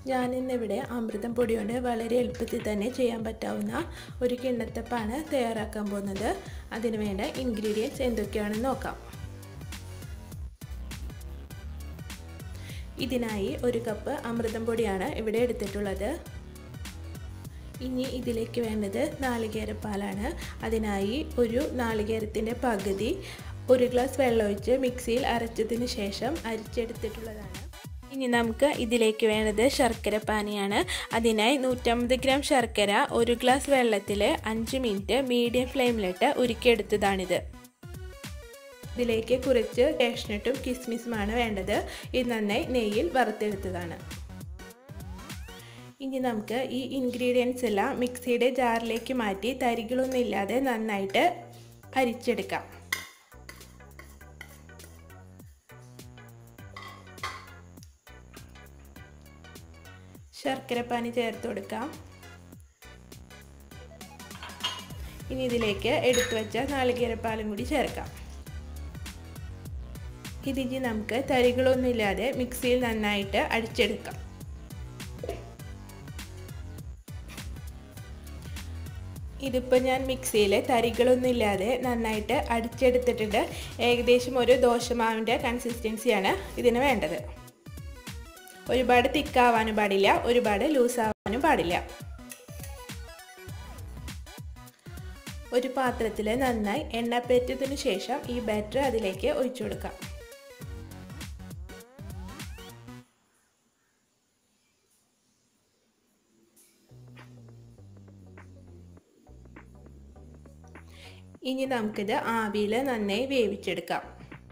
ഞാനിന്നിവിടെ അമൃതം പൊടി കൊണ്ട് വളരെ എളുപ്പത്തിൽ തന്നെ ചെയ്യാൻ പറ്റാവുന്ന ഒരു കിണ്ണത്തപ്പാണ് തയ്യാറാക്കാൻ പോകുന്നത് അതിന് വേണ്ട ഇൻഗ്രീഡിയൻസ് എന്തൊക്കെയാണെന്ന് നോക്കാം ഇതിനായി ഒരു കപ്പ് അമൃതം പൊടിയാണ് ഇവിടെ എടുത്തിട്ടുള്ളത് ഇനി ഇതിലേക്ക് വേണ്ടത് നാളികേരപ്പാലാണ് അതിനായി ഒരു നാളികേരത്തിൻ്റെ പകുതി ഒരു ഗ്ലാസ് വെള്ളമൊഴിച്ച് മിക്സിയിൽ അരച്ചതിന് ശേഷം അരിച്ചെടുത്തിട്ടുള്ളതാണ് ഇനി നമുക്ക് ഇതിലേക്ക് വേണ്ടത് ശർക്കര പാനിയാണ് അതിനായി നൂറ്റമ്പത് ഗ്രാം ശർക്കര ഒരു ഗ്ലാസ് വെള്ളത്തിൽ അഞ്ച് മിനിറ്റ് മീഡിയം ഫ്ലെയിമിലിട്ട് ഉരുക്കിയെടുത്തതാണിത് ഇതിലേക്ക് കുറച്ച് കാഷ്നട്ടും കിസ്മിസുമാണ് വേണ്ടത് ഇത് നന്നായി നെയ്യിൽ വറുത്തെടുത്തതാണ് ഇനി നമുക്ക് ഈ ഇൻഗ്രീഡിയൻസ് എല്ലാം മിക്സിയുടെ ജാറിലേക്ക് മാറ്റി തരികളൊന്നും ഇല്ലാതെ നന്നായിട്ട് അരിച്ചെടുക്കാം ശർക്കരപ്പാനി ചേർത്ത് കൊടുക്കാം ഇനി ഇതിലേക്ക് എടുത്തു വെച്ച നാളികേരപ്പാലും കൂടി ചേർക്കാം ഇതിന് നമുക്ക് തരികളൊന്നുമില്ലാതെ മിക്സിയിൽ നന്നായിട്ട് അടിച്ചെടുക്കാം ഇതിപ്പോൾ ഞാൻ മിക്സിയിൽ തരികളൊന്നും ഇല്ലാതെ നന്നായിട്ട് അടിച്ചെടുത്തിട്ടുണ്ട് ഏകദേശം ഒരു ദോശമാവിൻ്റെ കൺസിസ്റ്റൻസിയാണ് ഇതിന് വേണ്ടത് ഒരുപാട് തിക്കാവാനും പാടില്ല ഒരുപാട് ലൂസാവാനും പാടില്ല ഒരു പാത്രത്തിൽ നന്നായി എണ്ണ പെറ്റതിനു ശേഷം ഈ ബാറ്റർ അതിലേക്ക് ഒഴിച്ചു കൊടുക്കാം ഇനി നമുക്കിത് ആവിയിൽ നന്നായി വേവിച്ചെടുക്കാം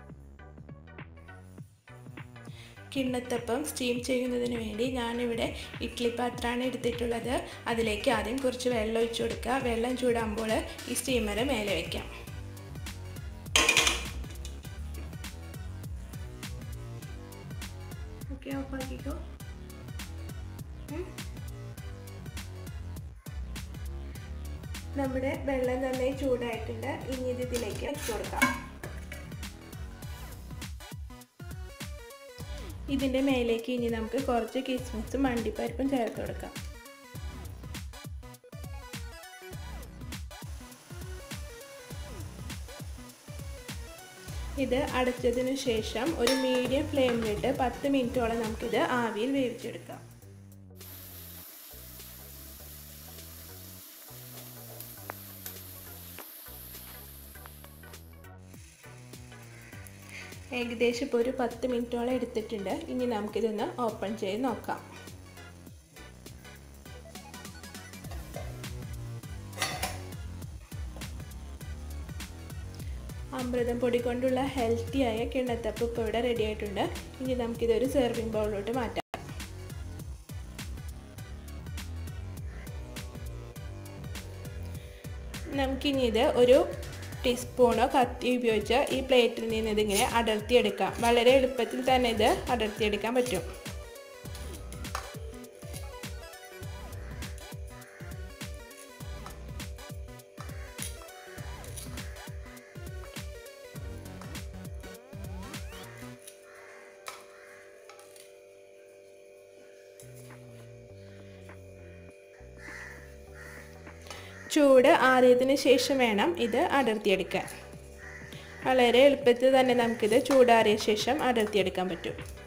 കിണ്ണത്തപ്പം സ്റ്റീം ചെയ്യുന്നതിന് വേണ്ടി ഞാനിവിടെ ഇഡ്ഡലി പാത്രമാണ് എടുത്തിട്ടുള്ളത് അതിലേക്ക് ആദ്യം കുറച്ച് വെള്ളം ഒഴിച്ചു കൊടുക്കുക വെള്ളം ചൂടാകുമ്പോൾ ഈ സ്റ്റീമർ മേലെ വയ്ക്കാം ഓക്കെ ഓഫാക്കിക്കോ നമ്മുടെ വെള്ളം നന്നായി ചൂടായിട്ടുണ്ട് ഇനി ഇത് ഇതിലേക്ക് വെച്ച് കൊടുക്കാം ഇതിൻ്റെ മേലേക്ക് ഇനി നമുക്ക് കുറച്ച് കിസ്മിസും അണ്ടിപ്പരിപ്പും ചേർത്ത് കൊടുക്കാം ഇത് അടച്ചതിന് ശേഷം ഒരു മീഡിയം ഫ്ലെയിമിലിട്ട് പത്ത് മിനിറ്റോളം നമുക്കിത് ആവിയിൽ വേവിച്ചെടുക്കാം ഏകദേശം ഇപ്പോൾ ഒരു പത്ത് മിനിറ്റോളം എടുത്തിട്ടുണ്ട് ഇനി നമുക്കിതൊന്ന് ഓപ്പൺ ചെയ്ത് നോക്കാം അമൃതം പൊടി കൊണ്ടുള്ള ഹെൽത്തിയായ കിണ്ണത്തപ്പ് ഇപ്പോൾ ഇവിടെ റെഡി ആയിട്ടുണ്ട് ഇനി നമുക്കിതൊരു സെർവിങ് ബൗളിലോട്ട് മാറ്റാം നമുക്കിനി ഇത് ഒരു ടീസ്പൂണോ കത്തി ഉപയോഗിച്ച് ഈ പ്ലേറ്റിൽ നിന്ന് ഇതിങ്ങനെ അടർത്തിയെടുക്കാം വളരെ എളുപ്പത്തിൽ തന്നെ ഇത് അടർത്തിയെടുക്കാൻ പറ്റും ചൂട് ആറിയതിന് ശേഷം വേണം ഇത് അടർത്തിയെടുക്കാൻ വളരെ എളുപ്പത്തിൽ തന്നെ നമുക്കിത് ചൂടാറിയ ശേഷം അടർത്തിയെടുക്കാൻ പറ്റും